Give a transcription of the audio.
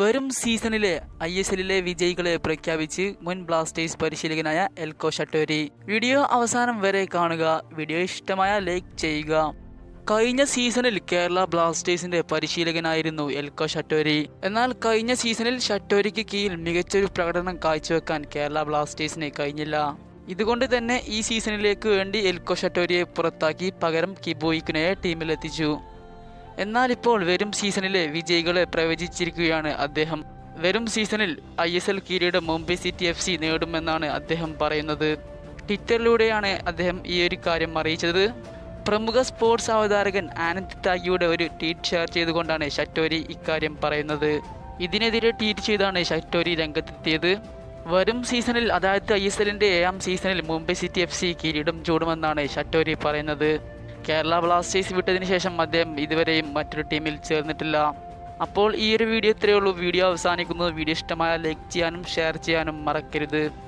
വരും സീസണിലെ I S എല്ലിലെ വിജയികളെ പ്രഖ്യാപിച്ച് മുൻ ബ്ലാസ്റ്റേഴ്സ് പരിശീലകനായ എൽക്കോ ഷട്ടോരി വീഡിയോ അവസാനം വരെ കാണുക വീഡിയോ ഇഷ്ടമായ ലൈക്ക് ചെയ്യുക കഴിഞ്ഞ സീസണിൽ കേരള ബ്ലാസ്റ്റേഴ്സിന്റെ പരിശീലകനായിരുന്നു എൽക്കോ ഷട്ടോരി എന്നാൽ കഴിഞ്ഞ സീസണിൽ ഷട്ടോരിക്ക് കീഴിൽ മികച്ചൊരു പ്രകടനം കാഴ്ചവെക്കാൻ കേരള ബ്ലാസ്റ്റേഴ്സിന് കഴിഞ്ഞില്ല ഇതുകൊണ്ട് തന്നെ ഈ സീസണിലേക്ക് വേണ്ടി എൽക്കോ ഷട്ടോരിയെ പുറത്താക്കി പകരം കിബോയിക്കിനെ ടീമിലെത്തിച്ചു എന്നാൽ ഇപ്പോൾ വരും സീസണിലെ വിജയികളെ പ്രവചിച്ചിരിക്കുകയാണ് അദ്ദേഹം വരും സീസണിൽ ഐ എസ് എൽ കിരീടം മുംബൈ സിറ്റി എഫ് സി നേടുമെന്നാണ് അദ്ദേഹം പറയുന്നത് ട്വിറ്ററിലൂടെയാണ് അദ്ദേഹം ഈ ഒരു കാര്യം അറിയിച്ചത് പ്രമുഖ സ്പോർട്സ് അവതാരകൻ ആനന്ദ് താഗിയുടെ ഒരു ട്വീറ്റ് ഷെയർ ചെയ്തുകൊണ്ടാണ് ഷറ്റോരി ഇക്കാര്യം പറയുന്നത് ഇതിനെതിരെ ട്വീറ്റ് ചെയ്താണ് ഷറ്റോരി രംഗത്തെത്തിയത് വരും സീസണിൽ അതായത് ഐ എസ് എല്ലിൻ്റെ ഏഴാം സീസണിൽ മുംബൈ സിറ്റി എഫ് സി കിരീടം ചൂടുമെന്നാണ് ഷറ്റോരി പറയുന്നത് കേരള ബ്ലാസ്റ്റേഴ്സ് വിട്ടതിന് ശേഷം അദ്ദേഹം ഇതുവരെയും മറ്റൊരു ടീമിൽ ചേർന്നിട്ടില്ല അപ്പോൾ ഈ ഒരു വീഡിയോ ഇത്രയേ ഉള്ളൂ വീഡിയോ അവസാനിക്കുന്നു വീഡിയോ ഇഷ്ടമായ ലൈക്ക് ചെയ്യാനും ഷെയർ ചെയ്യാനും മറക്കരുത്